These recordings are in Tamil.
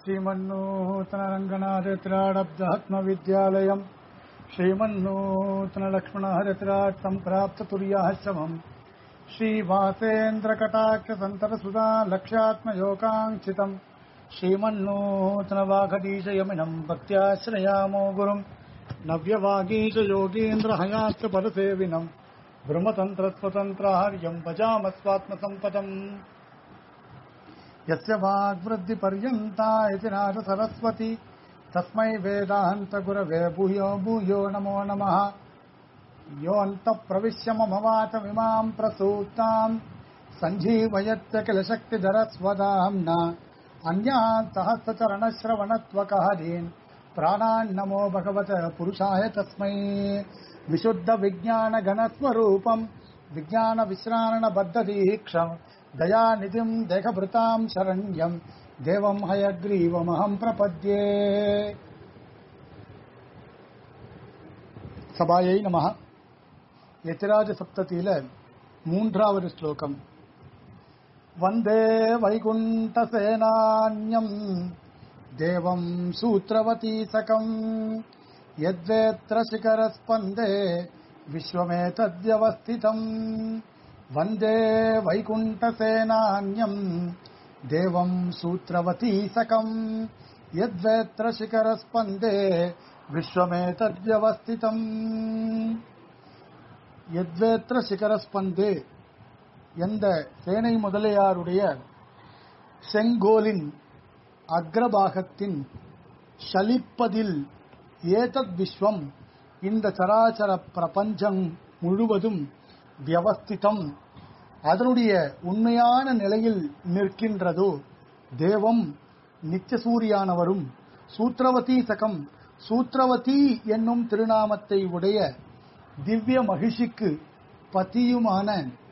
श्रीमन्नूतनरङ्गनाथत्राडब्दात्मविद्यालयम् श्रीमन्नूतनलक्ष्मणहरत्राट् सम्प्राप्ततुर्याश्रमम् श्रीवासेन्द्रकटाक्षसन्तरसुधा लक्ष्यात्मयोगाङ्क्षितम् श्रीमन्नूतनवाघदीशयमिनम् भक्त्याश्रयामो गुरुम् नव्यवागीशयोगीन्द्रहयात्रपरसेविनम् ब्रह्मतन्त्रस्वतन्त्रार्यम् भजामस्वात्मसम्पदम् यस्य वाग्वृद्धिपर्यन्ता इति नाथ सरस्वती तस्मै वेदान्तगुरवे भूयो भूयो नमो नमः योऽन्तः प्रविश्य मम वाचमिमाम् प्रसूताम् सञ्जीवयत्य किल शक्तिधरस्वदाम्ना अन्यान् सहस्रचरणश्रवणत्वकहरीन् प्राणान्नमो भगवत पुरुषाय तस्मै विशुद्धविज्ञानगणस्वरूपम् विज्ञानविश्राणबद्धदीक्षम् दयानिधिम् देहभृताम् शरण्यम् देवम् हयग्रीवमहम् प्रपद्ये சபாயை நம எத்திராஜ சப்தத்தில மூன்றாவது ஸ்லோகம் வந்தே வைகுண்ட சேனான்யம் தேவம் சூத்திரவதீசகம் யத்வேத்ர சிகரஸ்பந்தே விஸ்வமேதத்யவஸ்திதம் वन्दे वैकुण्ठसेनान्यम् देवम् सूत्रवतीसकम् यद्वेत्र शिखरस्पन्दे விஸ்வமேதத்யவஸ்திதம் எத்வேத்திர சிகரஸ்பந்தே எந்த சேனை முதலியாருடைய செங்கோலின் அக்ரபாகத்தின் ஷலிப்பதில் ஏதத் விஸ்வம் இந்த சராச்சர பிரபஞ்சம் முழுவதும் வியவஸ்திதம் அதனுடைய உண்மையான நிலையில் நிற்கின்றதோ தேவம் நித்தியசூரியானவரும் சூத்திரவதி சகம் சூத்திரவதி என்னும் திருநாமத்தை உடைய திவ்ய மகிழ்ச்சிக்கு பதியுமான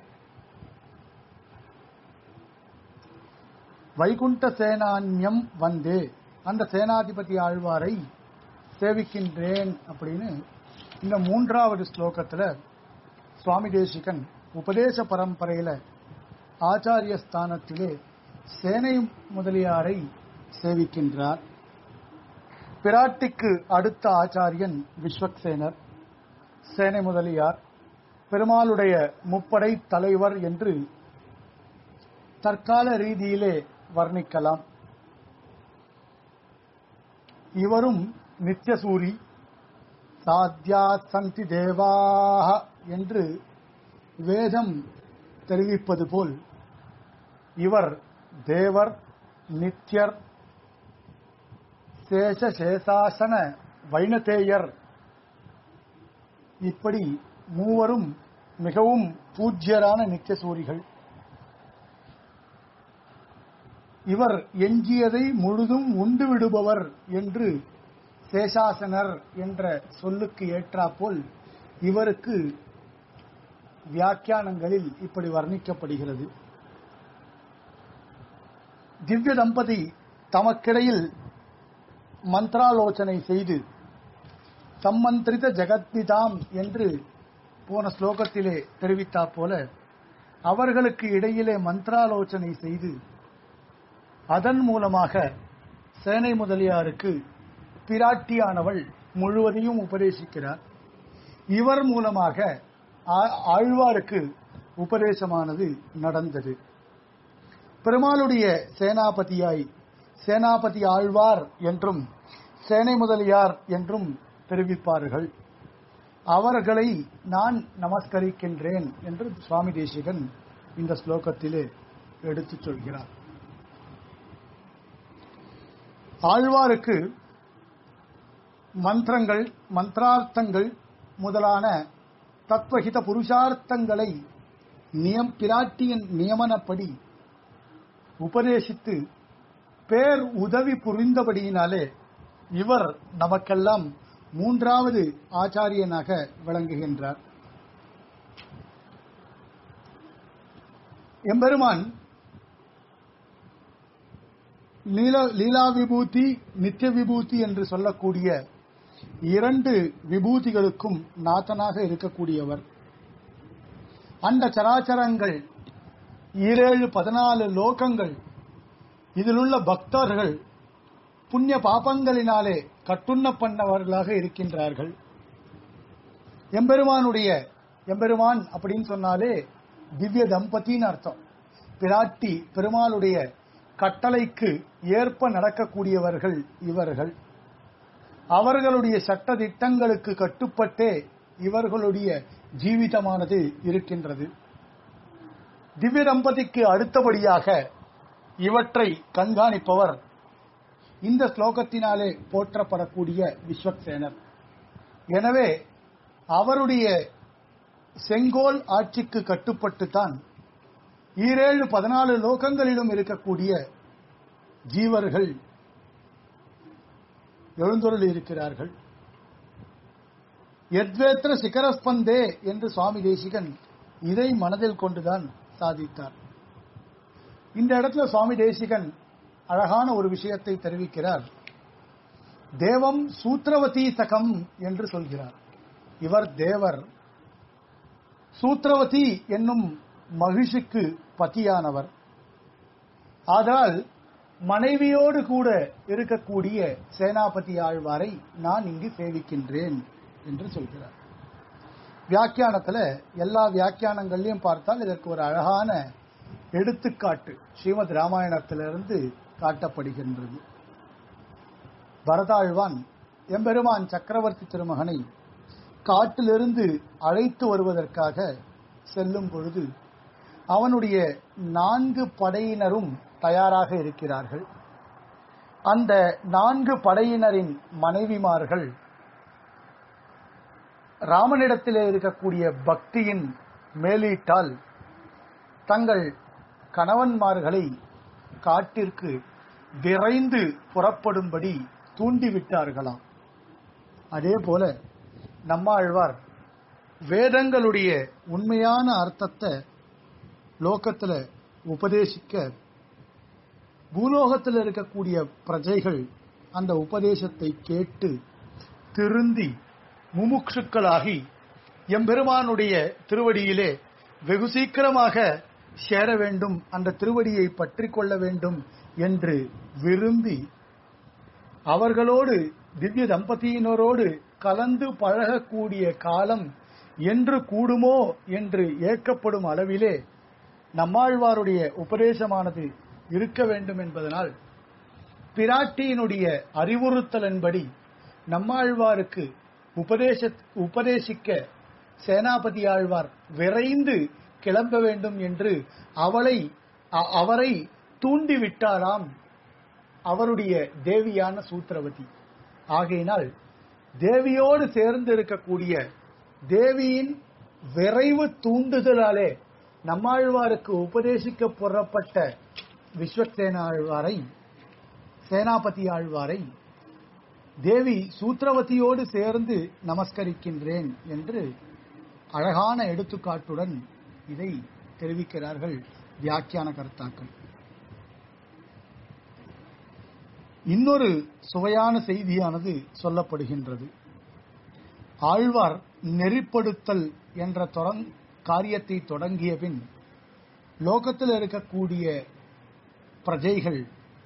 வைகுண்ட சேனான்யம் வந்தே அந்த சேனாதிபதி ஆழ்வாரை சேவிக்கின்றேன் அப்படின்னு இந்த மூன்றாவது ஸ்லோகத்துல சுவாமி தேசிகன் உபதேச பரம்பரையில ஆச்சாரிய ஸ்தானத்திலே சேனை முதலியாரை சேவிக்கின்றார் பிராட்டிக்கு அடுத்த ஆச்சாரியன் விஸ்வக்சேனர் சேனை முதலியார் பெருமாளுடைய முப்படை தலைவர் என்று தற்கால ரீதியிலே வர்ணிக்கலாம் இவரும் நித்தியசூரி சாத்யா சந்தி தேவாக என்று வேதம் தெரிவிப்பது போல் இவர் தேவர் நித்யர் சேஷ சேசாசன வைணதேயர் இப்படி மூவரும் மிகவும் பூஜ்யரான நித்தியசூரிகள் இவர் எஞ்சியதை முழுதும் உண்டு விடுபவர் என்று சேஷாசனர் என்ற சொல்லுக்கு ஏற்றாப்போல் இவருக்கு வியாக்கியானங்களில் இப்படி வர்ணிக்கப்படுகிறது திவ்ய தம்பதி தமக்கிடையில் மந்திராலோசனை செய்து சம்மந்திரித ஜெகத்விதாம் என்று போன ஸ்லோகத்திலே தெரிவித்தா போல அவர்களுக்கு இடையிலே மந்திராலோசனை செய்து அதன் மூலமாக சேனை முதலியாருக்கு பிராட்டியானவள் முழுவதையும் உபதேசிக்கிறார் இவர் மூலமாக ஆழ்வாருக்கு உபதேசமானது நடந்தது பெருமாளுடைய சேனாபதியாய் சேனாபதி ஆழ்வார் என்றும் சேனை முதலியார் என்றும் தெரிவிப்பார்கள் அவர்களை நான் நமஸ்கரிக்கின்றேன் என்று சுவாமி தேசிகன் இந்த ஸ்லோகத்திலே எடுத்துச் சொல்கிறார் ஆழ்வாருக்கு மந்திரங்கள் மந்திரார்த்தங்கள் முதலான தத்வஹித புருஷார்த்தங்களை நியம் பிராட்டியின் நியமனப்படி உபதேசித்து பேர் உதவி புரிந்தபடியினாலே இவர் நமக்கெல்லாம் மூன்றாவது ஆச்சாரியனாக விளங்குகின்றார் எம்பெருமான் லீலா விபூதி நித்திய விபூதி என்று சொல்லக்கூடிய இரண்டு விபூதிகளுக்கும் நாதனாக இருக்கக்கூடியவர் அந்த சராச்சரங்கள் ஈரேழு பதினாலு லோகங்கள் இதிலுள்ள பக்தர்கள் புண்ணிய பாபங்களினாலே கட்டுண்ண பண்ணவர்களாக இருக்கின்றார்கள் எம்பெருமானுடைய எம்பெருமான் அப்படின்னு சொன்னாலே திவ்ய தம்பதின்னு அர்த்தம் பிராட்டி பெருமாளுடைய கட்டளைக்கு ஏற்ப நடக்கக்கூடியவர்கள் இவர்கள் அவர்களுடைய சட்ட திட்டங்களுக்கு கட்டுப்பட்டே இவர்களுடைய ஜீவிதமானது இருக்கின்றது திவ்ய தம்பதிக்கு அடுத்தபடியாக இவற்றை கண்காணிப்பவர் இந்த ஸ்லோகத்தினாலே போற்றப்படக்கூடிய விஸ்வக்சேனர் எனவே அவருடைய செங்கோல் ஆட்சிக்கு கட்டுப்பட்டுத்தான் ஈரேழு பதினாலு லோகங்களிலும் இருக்கக்கூடிய ஜீவர்கள் எழுந்தொருள் இருக்கிறார்கள் எத்வேத்திர சிகரஸ்பந்தே என்று சுவாமி தேசிகன் இதை மனதில் கொண்டுதான் சாதித்தார் இந்த இடத்துல சுவாமி தேசிகன் அழகான ஒரு விஷயத்தை தெரிவிக்கிறார் தேவம் சூத்திரவதி தகம் என்று சொல்கிறார் இவர் தேவர் சூத்திரவதி என்னும் மகிழ்ச்சிக்கு பத்தியானவர் ஆதலால் மனைவியோடு கூட இருக்கக்கூடிய சேனாபதி ஆழ்வாரை நான் இங்கு சேவிக்கின்றேன் என்று சொல்கிறார் வியாக்கியானத்துல எல்லா வியாக்கியானங்கள்லயும் பார்த்தால் இதற்கு ஒரு அழகான எடுத்துக்காட்டு ஸ்ரீமத் ராமாயணத்திலிருந்து காட்டப்படுகின்றது பரதாழ்வான் எம்பெருமான் சக்கரவர்த்தி திருமகனை காட்டிலிருந்து அழைத்து வருவதற்காக செல்லும் பொழுது அவனுடைய நான்கு படையினரும் தயாராக இருக்கிறார்கள் அந்த நான்கு படையினரின் மனைவிமார்கள் ராமனிடத்திலே இருக்கக்கூடிய பக்தியின் மேலீட்டால் தங்கள் கணவன்மார்களை காட்டிற்கு விரைந்து புறப்படும்படி தூண்டிவிட்டார்களாம் அதே போல நம்மாழ்வார் வேதங்களுடைய உண்மையான அர்த்தத்தை லோகத்துல உபதேசிக்க பூலோகத்தில் இருக்கக்கூடிய பிரஜைகள் அந்த உபதேசத்தை கேட்டு திருந்தி முமுட்சுக்களாகி எம்பெருமானுடைய திருவடியிலே வெகு சீக்கிரமாக சேர வேண்டும் அந்த திருவடியை பற்றி கொள்ள வேண்டும் என்று விரும்பி அவர்களோடு திவ்ய தம்பதியினரோடு கலந்து பழகக்கூடிய காலம் என்று கூடுமோ என்று ஏற்கப்படும் அளவிலே நம்மாழ்வாருடைய உபதேசமானது இருக்க வேண்டும் என்பதனால் பிராட்டியினுடைய அறிவுறுத்தலின்படி நம்மாழ்வாருக்கு உபதேச உபதேசிக்க சேனாபதி ஆழ்வார் விரைந்து கிளம்ப வேண்டும் என்று அவளை அ- அவரை தூண்டிவிட்டாராம் அவருடைய தேவியான சூத்திரவதி ஆகையினால் தேவியோடு சேர்ந்து இருக்கக்கூடிய தேவியின் விரைவு தூண்டுதலாலே நம்மாழ்வாருக்கு உபதேசிக்க புறப்பட்ட விஸ்வசேன ஆழ்வாரை சேனாபதி ஆழ்வாரை தேவி சூத்திரவதியோடு சேர்ந்து நமஸ்கரிக்கின்றேன் என்று அழகான எடுத்துக்காட்டுடன் இதை தெரிவிக்கிறார்கள் வியாக்கியான கர்த்தாக்கள் இன்னொரு சுவையான செய்தியானது சொல்லப்படுகின்றது ஆழ்வார் நெறிப்படுத்தல் என்ற தொடங் காரியத்தை தொடங்கிய பின் லோகத்தில் இருக்கக்கூடிய பிரஜைகள்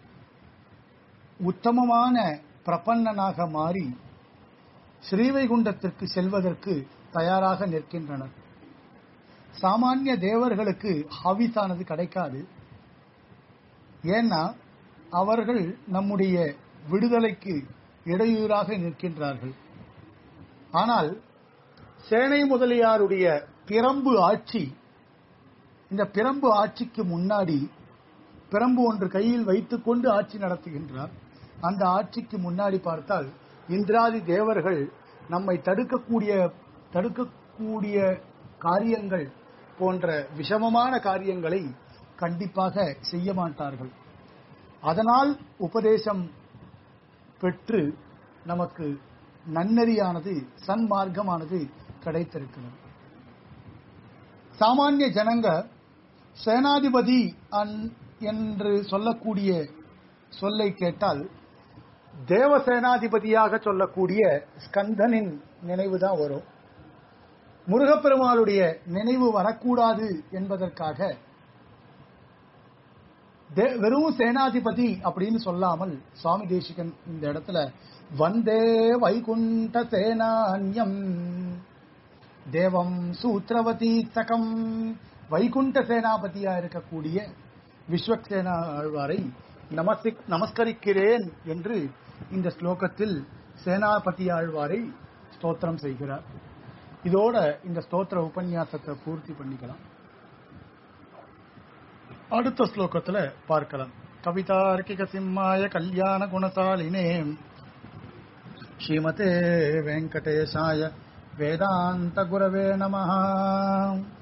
உத்தமமான பிரபன்னனாக மாறி ஸ்ரீவைகுண்டத்திற்கு செல்வதற்கு தயாராக நிற்கின்றனர் சாமானிய தேவர்களுக்கு ஹவிஸானது கிடைக்காது ஏன்னா அவர்கள் நம்முடைய விடுதலைக்கு இடையூறாக நிற்கின்றார்கள் ஆனால் சேனை முதலியாருடைய பிரம்பு ஆட்சி இந்த பிரம்பு ஆட்சிக்கு முன்னாடி பிரம்பு ஒன்று கையில் வைத்துக்கொண்டு ஆட்சி நடத்துகின்றார் அந்த ஆட்சிக்கு முன்னாடி பார்த்தால் இந்திராதி தேவர்கள் நம்மை தடுக்கக்கூடிய தடுக்கக்கூடிய காரியங்கள் போன்ற விஷமமான காரியங்களை கண்டிப்பாக செய்ய மாட்டார்கள் அதனால் உபதேசம் பெற்று நமக்கு நன்னெறியானது சன்மார்க்கமானது கிடைத்திருக்கிறது சாமானிய ஜனங்க சேனாதிபதி அன்- என்று சொல்லக்கூடிய சொல்லை கேட்டால் தேவசேனாதிபதியாக சொல்லக்கூடிய ஸ்கந்தனின் நினைவுதான் வரும் முருகப்பெருமாளுடைய நினைவு வரக்கூடாது என்பதற்காக தே- வெறும் சேனாதிபதி அப்படின்னு சொல்லாமல் சுவாமி தேசிகன் இந்த இடத்துல வந்தே வைகுண்ட சேனான்யம் தேவம் சூத்ரவதி சகம் வைகுண்ட சேனாபதியா இருக்கக்கூடிய விஸ்வக்சேனா ஆழ்வாரை நமசி நமஸ்கரிக்கிறேன் என்று இந்த ஸ்லோகத்தில் சேனாபதி ஆழ்வாரை ஸ்தோத்திரம் செய்கிறார் இதோட இந்த ஸ்தோத்திர உபன்யாசத்தை பூர்த்தி பண்ணிக்கலாம் அடுத்த ஸ்லோகத்துல பார்க்கலாம் கவிதார்க்கிக சிம்மாய கல்யாண குணசாலினே ஸ்ரீமதே வெங்கடேசாய வேதாந்த குரவே நமஹ